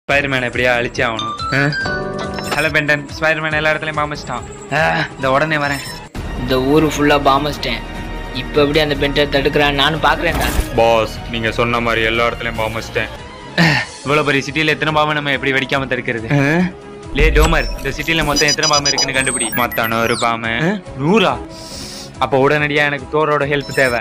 Spiderman எப்படியா அழிச்சே ஆகணும் hello pendant Spiderman எல்லா இடத்துலயும் பாமிச்சிட்டான் இந்த உடனே வரேன் இந்த ஊர் ஃபுல்லா பாமஸ்டேன் இப்போ எப்படி அந்த பென்ட்டை தடுக்கிறான்னு நானும் பார்க்குறேன்டா பாஸ் நீங்க சொன்ன மாதிரி எல்லா இடத்துலயும் பாமிச்சிட்டேன் இவ்வளவு பெரிய சிட்டில எத்தனை பாம்பு நம்ம எப்படி வெடிக்காம தடுக்கிறது லே டோமர் இந்த சிட்டில மொத்தம் எத்தனை பாம்பு இருக்குன்னு கண்டுபிடி மொத்தம் நூறு பாம்பு நூறா அப்ப உடனடியா எனக்கு தோரோட ஹெல்ப் தேவை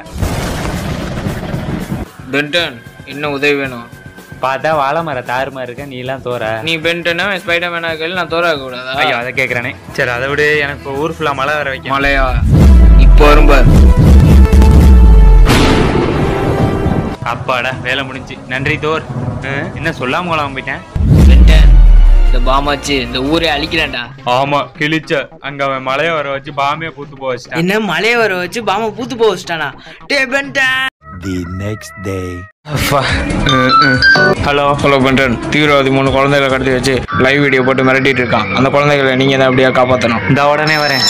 பென்டன் இன்னும் உதவி வேணும் பார்த்தா வாழை மர தாறுமா இருக்க நீ எல்லாம் தோற நீ பென்டனா ஸ்பைடர் மேனா கையில் நான் தோறாக்க கூடாதா ஐயோ அதை கேக்குறானே சரி அதை விட எனக்கு இப்போ ஊர் ஃபுல்லா மழை வர வைக்க மழையா இப்போ வரும் பார் அப்பாடா வேலை முடிஞ்சு நன்றி தோர் அஹ், என்ன சொல்லாம கொள்ளாம போயிட்டேன் பென்டன் இந்த பாமாச்சு இந்த ஊரே அழிக்கிறேன்டா ஆமா கிழிச்ச அங்க அவன் மழைய வர வச்சு பாமே பூத்து போக வச்சிட்டான் என்ன மழையை வர வச்சு பாமா பூத்து போக வச்சிட்டானா டே Benton The next day. Hello hello Benton தீவிரவாதி மூணு குழந்தைகளை கடத்தி வச்சு லைவ் வீடியோ போட்டு மிரட்டிட்டு இருக்கான் அந்த குழந்தைகளை நீங்க தான் அப்படியே காப்பாற்றணும் இந்த உடனே வரேன்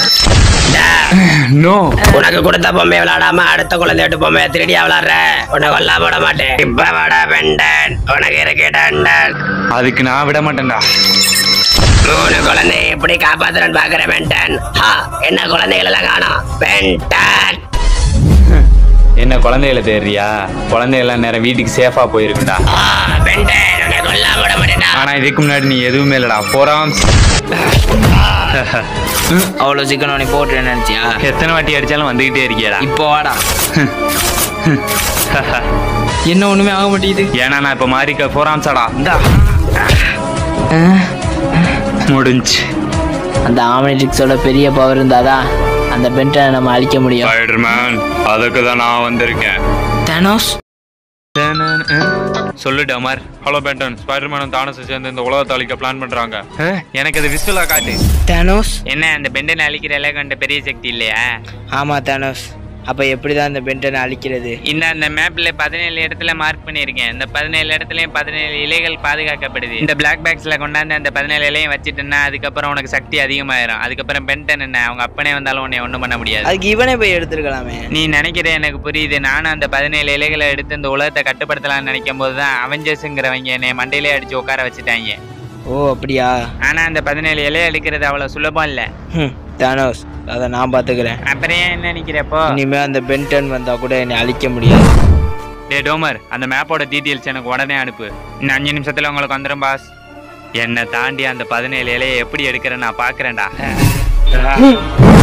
நோ உனக்கு கொடுத்த பொம்மை விளையாடாம அடுத்த குழந்தைட்டு பொம்மையை திருடியா விளையாடுற உன்னை கொல்ல விட மாட்டேன் இப்ப விட பெண்டன் உனக்கு இருக்கு டண்டன் அதுக்கு நான் விட மாட்டேன்டா மூணு குழந்தை எப்படி காப்பாத்துறேன்னு பாக்குற பெண்டன் ஹா என்ன குழந்தைகள் எல்லாம் காணோம் பெண்டன் என்ன குழந்தைகளை தேடுறியா குழந்தைகள்லாம் நேரம் வீட்டுக்கு சேஃபா போயிருக்குடா ஆ, பெண்டன் உன்னை கொல்ல விட மாட்டேன்டா ஆனா இதுக்கு முன்னாடி நீ எதுவுமே இல்லடா போறான் அவ்வளோ சீக்கிரம் நீ போட்டுறேன்னு நினைச்சியா எத்தனை வாட்டி அடிச்சாலும் வந்துகிட்டே இருக்கியாடா இப்போ வாடா என்ன ஒண்ணுமே ஆக மாட்டேங்குது ஏன்னா நான் இப்ப மாறிக்க போறான்சாடா இந்தா முடிஞ்சு அந்த ஆம்னிட்ரிக்ஸோட பெரிய பவர் இருந்தாதான் அந்த பென்டனை நம்ம அழிக்க முடியும் ஸ்பைடர்மேன் அதுக்கு தான் நான் வந்திருக்கேன் தேனோஸ் சொல்லு டமர் ஹலோ பென்டன் ஸ்பைடர்மேனும் தானஸும் சேர்ந்து இந்த உலகத்தை அழிக்க பிளான் பண்றாங்க எனக்கு அது விசுவலா காட்டு தேனோஸ் என்ன அந்த பெண்டன் அழிக்கிற எல்லாம் கண்ட பெரிய சக்தி இல்லையா ஆமா தேனோஸ் அப்ப எப்படிதான் அந்த பென்டனை அழிக்கிறது இந்த அந்த மேப்ல பதினேழு இடத்துல மார்க் பண்ணியிருக்கேன் இந்த பதினேழு இடத்துலயும் பதினேழு இலைகள் பாதுகாக்கப்படுது இந்த பிளாக் பேக்ஸ்ல கொண்டாந்து அந்த பதினேழு இலையும் வச்சுட்டேன்னா அதுக்கப்புறம் உனக்கு சக்தி அதிகமாயிரும் அதுக்கப்புறம் பென்டன் என்ன அவங்க அப்பனே வந்தாலும் உன்னை ஒண்ணும் பண்ண முடியாது அதுக்கு இவனே போய் எடுத்துருக்கலாமே நீ நினைக்கிற எனக்கு புரியுது நானும் அந்த பதினேழு இலைகளை எடுத்து இந்த உலகத்தை கட்டுப்படுத்தலாம்னு நினைக்கும் போது தான் அவெஞ்சர்ஸுங்கிறவங்க என்னை மண்டையிலே அடிச்சு உட்கார வச்சுட்டாங்க ஓ அப்படியா ஆனா அந்த பதினேழு இலையை அழிக்கிறது அவ்வளவு சுலபம் இல்ல ஹம், தேனோஸ் அதை நான் பாத்துக்கிறேன் அப்புறம் ஏன் என்ன நினைக்கிறப்போ இனிமே அந்த பென்டன் வந்தா கூட என்னை அழிக்க முடியாது டே டோமர் அந்த மேப்போட டீட்டெயில்ஸ் எனக்கு உடனே அனுப்பு இன்னும் அஞ்சு நிமிஷத்துல உங்களுக்கு வந்துடும் பாஸ் என்னை தாண்டி அந்த பதினேழு இலையை எப்படி எடுக்கிறேன்னு நான் பாக்குறேன்டா